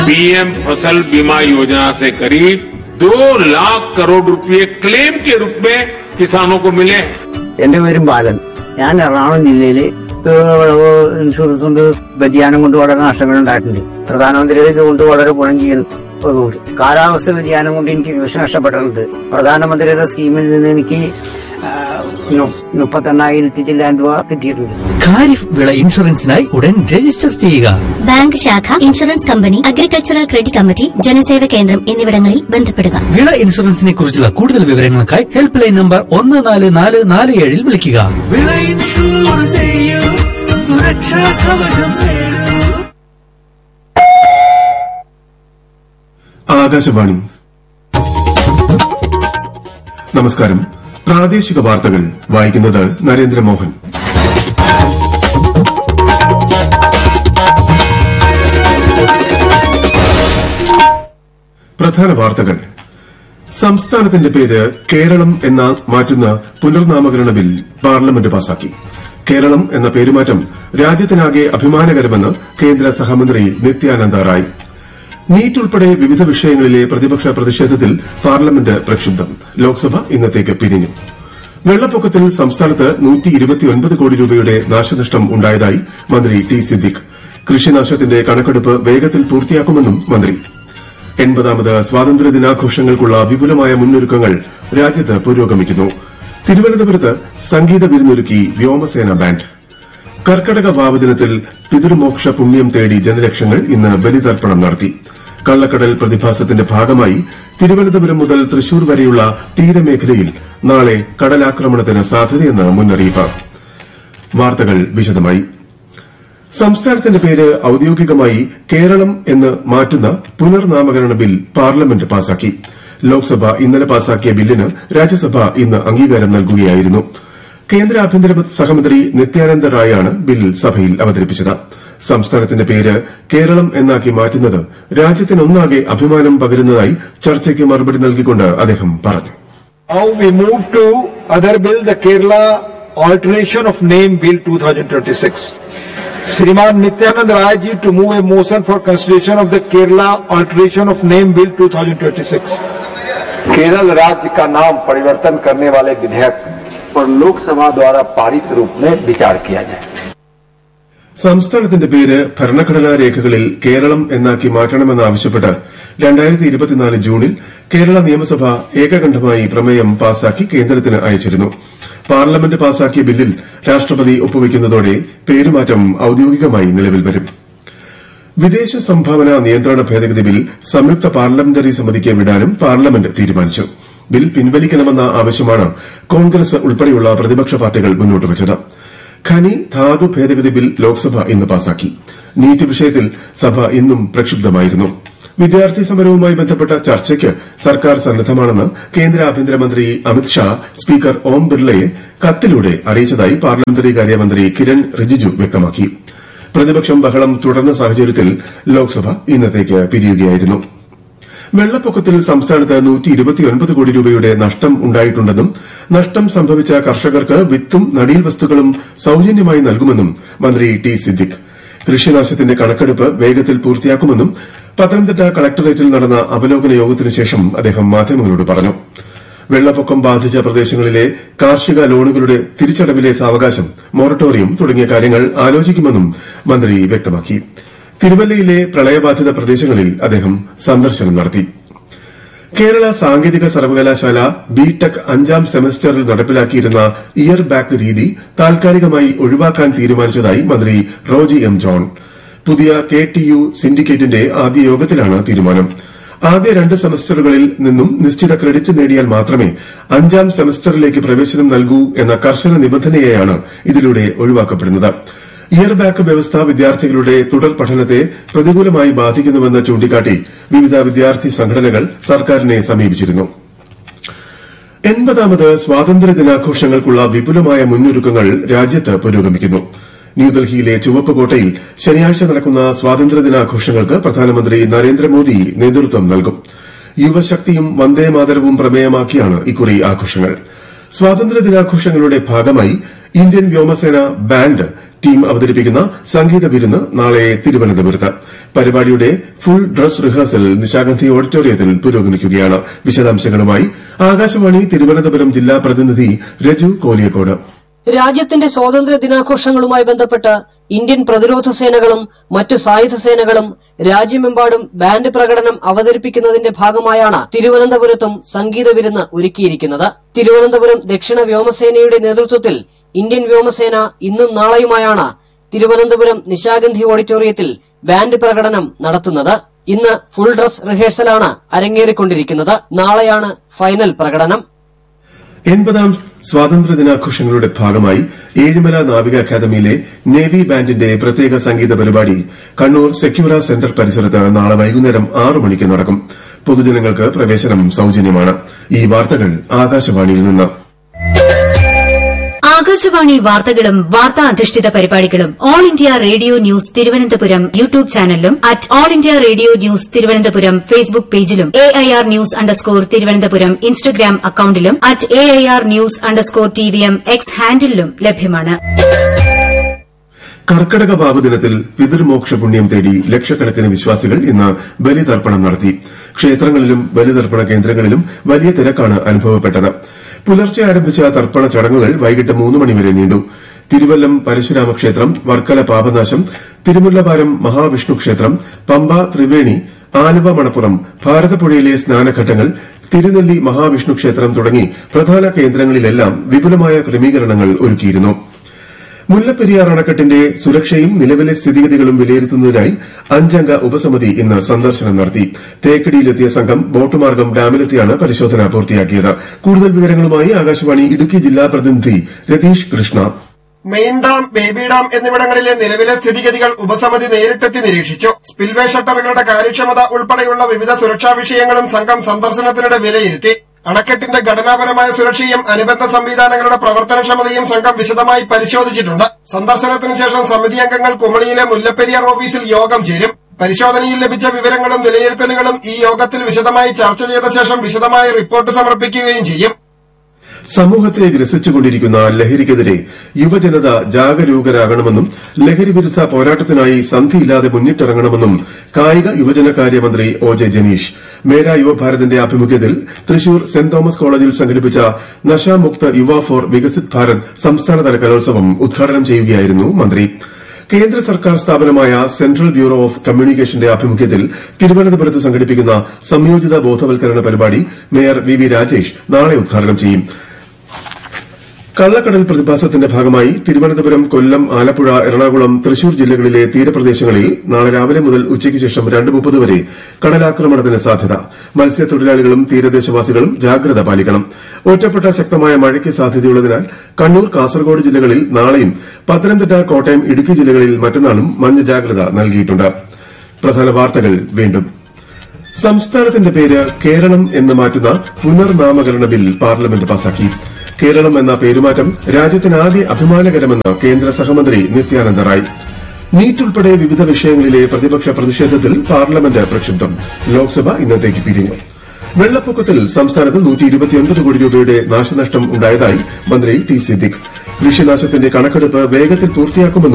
PM फसल बीमा योजना से करीब दो लाख करोड़ रुपए क्लेम के रूप में किसानों को मिले हैं എന്റെ പേരും ബാലൻ ഞാൻ എറണാകുളം ജില്ലയില് വിളവ് ഇൻഷുറൻസ് കൊണ്ട് വ്യതിയാനം കൊണ്ട് വളരെ നഷ്ടങ്ങൾ ഉണ്ടായിട്ടുണ്ട് പ്രധാനമന്ത്രിയുടെ ഇത് കൊണ്ട് വളരെ ഗുണം ചെയ്യുന്നതുകൊണ്ട് കാലാവസ്ഥ വ്യതിയാനം കൊണ്ട് എനിക്ക് കൃഷി നഷ്ടപ്പെട്ടിട്ടുണ്ട് പ്രധാനമന്ത്രിയുടെ സ്കീമിൽ നിന്ന് എനിക്ക് ആ, നു- മുപ്പത്തെണ്ണായിരത്തി ചില്ലാൻ രൂപ കിട്ടിയിട്ടുണ്ട് ഖാരിഫ് വിള ഇൻഷുറൻസിനായി ഉടൻ രജിസ്റ്റർ ചെയ്യുക ബാങ്ക് ശാഖ insurance company agricultural credit committee Janaseva കേന്ദ്രം എന്നിവിടങ്ങളിൽ ബന്ധപ്പെടുക വിള ഇൻഷുറൻസിനെ കുറിച്ചുള്ള കൂടുതൽ വിവരങ്ങൾക്കായി ഹെൽപ്പ് ലൈൻ നമ്പർ ഒന്ന് നാല് നാല് നാല് ഏഴിൽ വിളിക്കുക വിള ഇൻഷൂർ ചെയ്യൂ സുരക്ഷാ കവചം നേടൂ ആകാശവാണി നമസ്കാരം പ്രാദേശിക വാർത്തകൾ വായിക്കുന്നത് നരേന്ദ്രമോഹൻ പ്രധാന വാർത്തകൾ സംസ്ഥാനത്തിന്റെ പേര് കേരളം എന്ന മാറ്റുന്ന പുനർനാമകരണ ബിൽ പാർലമെന്റ് പാസാക്കി കേരളം എന്ന പേരുമാറ്റം രാജ്യത്തിനാകെ അഭിമാനകരമെന്ന് കേന്ദ്ര സഹമന്ത്രി നിത്യാനന്ദ റായ് നീറ്റ് ഉൾപ്പെടെ വിവിധ വിഷയങ്ങളിലെ പ്രതിപക്ഷ പ്രതിഷേധത്തിൽ പാർലമെന്റ് പ്രക്ഷുബ്ധം ലോക്സഭ ഇന്നത്തേക്ക് പിരിഞ്ഞു വെള്ളപ്പൊക്കത്തിൽ സംസ്ഥാനത്ത് കോടി രൂപയുടെ നാശനഷ്ടം ഉണ്ടായതായി മന്ത്രി ടി സിദ്ദിഖ് കൃഷിനാശത്തിന്റെ കണക്കെടുപ്പ് വേഗത്തിൽ പൂർത്തിയാക്കുമെന്നും മന്ത്രി എൺപതാമത് സ്വാതന്ത്ര്യദിനാഘോഷങ്ങൾക്കുള്ള വിപുലമായ മുന്നൊരുക്കങ്ങൾ രാജ്യത്ത് പുരോഗമിക്കുന്നു തിരുവനന്തപുരത്ത് സംഗീത വിരുന്നൊരുക്കി വ്യോമസേന ബാൻഡ് കർക്കടക വാവുദിനത്തിൽ പിതൃമോക്ഷ പുണ്യം തേടി ജനലക്ഷങ്ങൾ ഇന്ന് ബലിതർപ്പണം നടത്തി കള്ളക്കടൽ പ്രതിഭാസത്തിന്റെ ഭാഗമായി തിരുവനന്തപുരം മുതൽ തൃശൂർ വരെയുള്ള തീരമേഖലയിൽ നാളെ കടലാക്രമണത്തിന് സാധ്യതയെന്ന് മുന്നറിയിപ്പ് വാർത്തകൾ വിശദമായി സംസ്ഥാനത്തിന്റെ പേര് ഔദ്യോഗികമായി കേരളം എന്ന് മാറ്റുന്ന പുനർനാമകരണ ബിൽ പാർലമെന്റ് പാസാക്കി ലോക്സഭ ഇന്നലെ പാസാക്കിയ ബില്ലിന് രാജ്യസഭ ഇന്ന് അംഗീകാരം നൽകുകയായിരുന്നു കേന്ദ്ര ആഭ്യന്തര സഹമന്ത്രി നിത്യാനന്ദ റായാണ് ബിൽ സഭയിൽ അവതരിപ്പിച്ചത് സംസ്ഥാനത്തിന്റെ പേര് കേരളം എന്നാക്കി മാറ്റുന്നത് രാജ്യത്തിനൊന്നാകെ അഭിമാനം പകരുന്നതായി ചർച്ചയ്ക്ക് മറുപടി നൽകിക്കൊണ്ട് അദ്ദേഹം പറഞ്ഞു Now we move to other bill, the Kerala Alteration of Name Bill 2026. Sriman Nityanand Rai ji to move a motion for consideration of the Kerala Alteration of Name Bill 2026. Kerala राज्य का नाम परिवर्तन करने वाले विधेयक पर लोकसभा द्वारा पारित रूप में विचार किया जाए സംസ്ഥാനത്തിന്റെ പേര് ഭരണഘടനാ രേഖകളിൽ കേരളം എന്നാക്കി മാറ്റണമെന്നാവശ്യപ്പെട്ട് രണ്ടായിരത്തി ഇരുപത്തിനാല് ജൂണിൽ കേരള നിയമസഭ ഏകകണ്ഠമായി പ്രമേയം പാസാക്കി കേന്ദ്രത്തിന് അയച്ചിരുന്നു പാർലമെന്റ് പാസാക്കിയ ബില്ലിൽ രാഷ്ട്രപതി ഒപ്പുവയ്ക്കുന്നതോടെ പേരുമാറ്റം ഔദ്യോഗികമായി നിലവിൽ വരും വിദേശ സംഭാവന നിയന്ത്രണ ഭേദഗതി ബിൽ സംയുക്ത പാർലമെന്ററി സമിതിക്ക് വിടാനും പാർലമെന്റ് തീരുമാനിച്ചു ബിൽ പിൻവലിക്കണമെന്ന ആവശ്യമാണ് കോൺഗ്രസ് ഉൾപ്പെടെയുള്ള പ്രതിപക്ഷ പാർട്ടികൾ മുന്നോട്ട് വച്ചത് ഖനി ധാതു ഭേദഗതി ബിൽ ലോക്സഭ ഇന്ന് പാസാക്കി നീറ്റ് വിഷയത്തിൽ സഭ ഇന്നും പ്രക്ഷുബ്ധമായിരുന്നു വിദ്യാർത്ഥി സമരവുമായി ബന്ധപ്പെട്ട ചർച്ചയ്ക്ക് സർക്കാർ സന്നദ്ധമാണെന്ന് കേന്ദ്ര ആഭ്യന്തരമന്ത്രി അമിത്ഷാ സ്പീക്കർ ഓം ബിർളയെ കത്തിലൂടെ അറിയിച്ചതായി പാർലമെന്ററി കാര്യമന്ത്രി കിരൺ റിജിജു വ്യക്തമാക്കി പ്രതിപക്ഷം ബഹളം തുടർന്ന സാഹചര്യത്തിൽ ലോക്സഭ ഇന്നത്തേക്ക് പിരിയുകയായിരുന്നു വെള്ളപ്പൊക്കത്തിൽ സംസ്ഥാനത്ത് കോടി രൂപയുടെ നഷ്ടം ഉണ്ടായിട്ടുണ്ടെന്നും നഷ്ടം സംഭവിച്ച കർഷകർക്ക് വിത്തും നടീൽ വസ്തുക്കളും സൌജന്യമായി നൽകുമെന്നും മന്ത്രി ടി സിദ്ദിഖ് കൃഷിനാശത്തിന്റെ കണക്കെടുപ്പ് വേഗത്തിൽ പൂർത്തിയാക്കുമെന്നും പത്തനംതിട്ട കളക്ടറേറ്റിൽ നടന്ന അവലോകന യോഗത്തിനു ശേഷം അദ്ദേഹം മാധ്യമങ്ങളോട് പറഞ്ഞു വെള്ളപ്പൊക്കം ബാധിച്ച പ്രദേശങ്ങളിലെ കാർഷിക ലോണുകളുടെ തിരിച്ചടവിലെ സാവകാശം മൊറട്ടോറിയം തുടങ്ങിയ കാര്യങ്ങൾ ആലോചിക്കുമെന്നും മന്ത്രി വ്യക്തമാക്കി തിരുവല്ലയിലെ പ്രളയബാധിത പ്രദേശങ്ങളിൽ അദ്ദേഹം സന്ദർശനം നടത്തി കേരള സാങ്കേതിക സർവകലാശാല ബിടെക് അഞ്ചാം സെമസ്റ്ററിൽ നടപ്പിലാക്കിയിരുന്ന ഇയർ ബാക്ക് രീതി താൽക്കാലികമായി ഒഴിവാക്കാൻ തീരുമാനിച്ചതായി മന്ത്രി റോജി എം ജോൺ പുതിയ കെ ടി യു സിൻഡിക്കേറ്റിന്റെ ആദ്യ യോഗത്തിലാണ് തീരുമാനം ആദ്യ രണ്ട് സെമസ്റ്ററുകളിൽ നിന്നും നിശ്ചിത ക്രെഡിറ്റ് നേടിയാൽ മാത്രമേ അഞ്ചാം സെമസ്റ്ററിലേക്ക് പ്രവേശനം നൽകൂ എന്ന കർശന നിബന്ധനയെയാണ് ഇതിലൂടെ ഒഴിവാക്കപ്പെടുന്നത് ഇയർ ബാക്ക് വ്യവസ്ഥ വിദ്യാർത്ഥികളുടെ തുടർ പഠനത്തെ പ്രതികൂലമായി ബാധിക്കുന്നുവെന്ന് ചൂണ്ടിക്കാട്ടി വിവിധ വിദ്യാർത്ഥി സംഘടനകൾ സർക്കാരിനെ സമീപിച്ചിരുന്നു എൺപതാമത് സ്വാതന്ത്ര്യ ദിനാഘോഷങ്ങൾക്കുള്ള വിപുലമായ മുന്നൊരുക്കങ്ങൾ രാജ്യത്ത് പുരോഗമിക്കുന്നു ന്യൂഡൽഹിയിലെ ചുവപ്പ് കോട്ടയിൽ ശനിയാഴ്ച നടക്കുന്ന സ്വാതന്ത്ര്യ ദിനാഘോഷങ്ങൾക്ക് പ്രധാനമന്ത്രി നരേന്ദ്രമോദി നേതൃത്വം നൽകും യുവശക്തിയും വന്ദേമാതരവും പ്രമേയമാക്കിയാണ് ഇക്കുറി ആഘോഷങ്ങൾ സ്വാതന്ത്ര്യ ദിനാഘോഷങ്ങളുടെ ഭാഗമായി ഇന്ത്യൻ വ്യോമസേന ബാൻഡ് ടീം അവതരിപ്പിക്കുന്ന സംഗീത വിരുന്ന് നാളെ തിരുവനന്തപുരത്ത് പരിപാടിയുടെ ഫുൾ ഡ്രസ് റിഹേഴ്സൽ നിശാഗന്ധി ഓഡിറ്റോറിയത്തിൽ പുരോഗമിക്കുകയാണ് വിശദാംശങ്ങളുമായി ആകാശവാണി തിരുവനന്തപുരം ജില്ലാ പ്രതിനിധി രജു കോലിയക്കോട് രാജ്യത്തിന്റെ സ്വാതന്ത്ര്യ ദിനാഘോഷങ്ങളുമായി ബന്ധപ്പെട്ട് ഇന്ത്യൻ പ്രതിരോധ സേനകളും മറ്റു സായുധ സേനകളും രാജ്യമെമ്പാടും ബാൻഡ് പ്രകടനം അവതരിപ്പിക്കുന്നതിന്റെ ഭാഗമായാണ് തിരുവനന്തപുരത്തും സംഗീത വിരുന്ന് ഒരുക്കിയിരിക്കുന്നത് തിരുവനന്തപുരം ദക്ഷിണ വ്യോമസേനയുടെ നേതൃത്വത്തിൽ ഇന്ത്യൻ വ്യോമസേന ഇന്നും നാളെയുമായാണ് തിരുവനന്തപുരം നിശാഗന്ധി ഓഡിറ്റോറിയത്തിൽ ബാൻഡ് പ്രകടനം നടത്തുന്നത് ഇന്ന് ഫുൾ ഡ്രസ് റിഹേഴ്സലാണ് അരങ്ങേറിക്കൊണ്ടിരിക്കുന്നത് നാളെയാണ് ഫൈനൽ പ്രകടനം എൺപതാം സ്വാതന്ത്ര്യദിനാഘോഷങ്ങളുടെ ഭാഗമായി ഏഴിമല നാവിക അക്കാദമിയിലെ നേവി ബാൻഡിന്റെ പ്രത്യേക സംഗീത പരിപാടി കണ്ണൂർ സെക്യൂര സെന്റർ പരിസരത്ത് നാളെ വൈകുന്നേരം ആറു മണിക്ക് നടക്കും പൊതുജനങ്ങൾക്ക് പ്രവേശനം സൌജന്യമാണ് ഈ വാർത്തകൾ ആകാശവാണിയിൽ നിന്ന് ആകാശവാണി വാർത്തകളും വാർത്താ അധിഷ്ഠിത പരിപാടികളും all India radio news Thiruvananthapuram YouTube ചാനലിലും at all India radio news Thiruvananthapuram Facebook പേജിലും A I R news underscore Thiruvananthapuram Instagram അക്കൌണ്ടിലും at A I R news underscore T V M X ഹാൻഡിലും ലഭ്യമാണ് കർക്കടക വാവ് ദിനത്തിൽ പിതൃമോക്ഷ പുണ്യം തേടി ലക്ഷക്കണക്കിന് വിശ്വാസികൾ ഇന്ന് ബലിതർപ്പണം നടത്തി ക്ഷേത്രങ്ങളിലും ബലിതർപ്പണ കേന്ദ്രങ്ങളിലും വലിയ തിരക്കാണ് അനുഭവപ്പെട്ടത് പുലർച്ചെ ആരംഭിച്ച തർപ്പണ ചടങ്ങുകൾ വൈകിട്ട് മൂന്ന് മണിവരെ നീണ്ടു തിരുവല്ലം പരശുരാമ ക്ഷേത്രം വർക്കല പാപനാശം തിരുമുല്ലവാരം മഹാവിഷ്ണു ക്ഷേത്രം പമ്പ ത്രിവേണി ആലുവ മണപ്പുറം ഭാരതപ്പുഴയിലെ സ്നാനഘട്ടങ്ങൾ തിരുനെല്ലി മഹാവിഷ്ണു ക്ഷേത്രം തുടങ്ങി പ്രധാന കേന്ദ്രങ്ങളിലെല്ലാം വിപുലമായ ക്രമീകരണങ്ങൾ ഒരുക്കിയിരുന്നു മുല്ലപ്പെരിയാർ അണക്കെട്ടിന്റെ സുരക്ഷയും നിലവിലെ സ്ഥിതിഗതികളും വിലയിരുത്തുന്നതിനായി അഞ്ചംഗ ഉപസമിതി ഇന്ന് സന്ദർശനം നടത്തി തേക്കടിയിലെത്തിയ സംഘം ബോട്ട് മാർഗം ഡാമിലെത്തിയാണ് പരിശോധന പൂർത്തിയാക്കിയത് കൂടുതൽ വിവരങ്ങളുമായി ആകാശവാണി ഇടുക്കി ജില്ലാ പ്രതിനിധി Ratheesh Krishna main dam baby dam എന്നിവിടങ്ങളിലെ നിലവിലെ സ്ഥിതിഗതികൾ ഉപസമിതി നേരിട്ടെത്തി നിരീക്ഷിച്ചു സ്പിൽവേ ഷട്ടറുകളുടെ കാര്യക്ഷമത ഉൾപ്പെടെയുള്ള വിവിധ സുരക്ഷാ വിഷയങ്ങളും സംഘം സന്ദർശനത്തിനിടെ വിലയിരുത്തി അണക്കെട്ടിന്റെ ഘടനാപരമായ സുരക്ഷയും അനുബന്ധ സംവിധാനങ്ങളുടെ പ്രവർത്തനക്ഷമതയും സംഘം വിശദമായി പരിശോധിച്ചിട്ടുണ്ട് സന്ദർശനത്തിന് ശേഷം സമിതി അംഗങ്ങൾ കുമളിയിലെ മുല്ലപ്പെരിയാർ ഓഫീസിൽ യോഗം ചേരും പരിശോധനയിൽ ലഭിച്ച വിവരങ്ങളും വിലയിരുത്തലുകളും ഈ യോഗത്തിൽ വിശദമായി ചർച്ച ചെയ്ത ശേഷം വിശദമായ റിപ്പോർട്ട് സമർപ്പിക്കുകയും ചെയ്യും സമൂഹത്തെ ഗ്രസിച്ചുകൊണ്ടിരിക്കുന്ന ലഹരിക്കെതിരെ യുവജനത ജാഗരൂകരാകണമെന്നും ലഹരി വിരുദ്ധ പോരാട്ടത്തിനായി സന്ധിയില്ലാതെ മുന്നിട്ടിറങ്ങണമെന്നും കായിക യുവജനകാര്യമന്ത്രി ഒ ജെ ജനീഷ് മേരാ യുവഭാരതിന്റെ ആഭിമുഖ്യത്തിൽ തൃശൂർ സെന്റ് തോമസ് കോളേജിൽ സംഘടിപ്പിച്ച നശാമുക്ത യുവ ഫോർ വികസിത് ഭാരത് സംസ്ഥാനതല കലോത്സവം ഉദ്ഘാടനം ചെയ്യുകയായിരുന്നു മന്ത്രി കേന്ദ്ര സർക്കാർ സ്ഥാപനമായ സെൻട്രൽ ബ്യൂറോ ഓഫ് കമ്മ്യൂണിക്കേഷന്റെ ആഭിമുഖ്യത്തിൽ തിരുവനന്തപുരത്ത് സംഘടിപ്പിക്കുന്ന സംയോജിത ബോധവൽക്കരണ പരിപാടി മേയർ വി വി രാജേഷ് നാളെ ഉദ്ഘാടനം ചെയ്യും കള്ളക്കടൽ പ്രതിഭാസത്തിന്റെ ഭാഗമായി തിരുവനന്തപുരം കൊല്ലം ആലപ്പുഴ എറണാകുളം തൃശൂർ ജില്ലകളിലെ തീരപ്രദേശങ്ങളിൽ നാളെ രാവിലെ മുതൽ ഉച്ചയ്ക്ക് ശേഷം രണ്ട് മുപ്പത് വരെ കടലാക്രമണത്തിന് സാധ്യത മത്സ്യത്തൊഴിലാളികളും തീരദേശവാസികളും ജാഗ്രത പാലിക്കണം ഒറ്റപ്പെട്ട ശക്തമായ മഴയ്ക്ക് സാധ്യതയുള്ളതിനാൽ കണ്ണൂർ കാസർഗോഡ് ജില്ലകളിൽ നാളെയും പത്തനംതിട്ട കോട്ടയം ഇടുക്കി ജില്ലകളിൽ മറ്റന്നാളും മഞ്ഞ ജാഗ്രത നൽകിയിട്ടുണ്ട് പ്രധാന വാർത്തകൾ വീണ്ടും സംസ്ഥാനത്തിന്റെ പേര് കേരളം എന്ന് മാറ്റുന്ന പുനർനാമകരണ ബിൽ പാർലമെന്റ് പാസാക്കി കേരളം എന്ന പേരുമാറ്റം രാജ്യത്തിനാകെ അഭിമാനകരമെന്ന് കേന്ദ്ര സഹമന്ത്രി നിത്യാനന്ദ റായ് നീറ്റ് ഉൾപ്പെടെ വിവിധ വിഷയങ്ങളിലെ പ്രതിപക്ഷ പ്രതിഷേധത്തിൽ പാർലമെന്റ് പ്രക്ഷുബ്ധം ലോക്സഭ ഇന്നത്തേക്ക് പിരിഞ്ഞു വെള്ളപ്പൊക്കത്തിൽ സംസ്ഥാനത്ത് നൂറ്റി ഇരുപത്തിയൊൻപത് കോടി രൂപയുടെ നാശനഷ്ടം ഉണ്ടായതായി മന്ത്രി ടി സിദ്ദിഖ് കൃഷിനാശത്തിന്റെ കണക്കെടുപ്പ് വേഗത്തിൽ പൂർത്തിയാക്കുമെന്ന്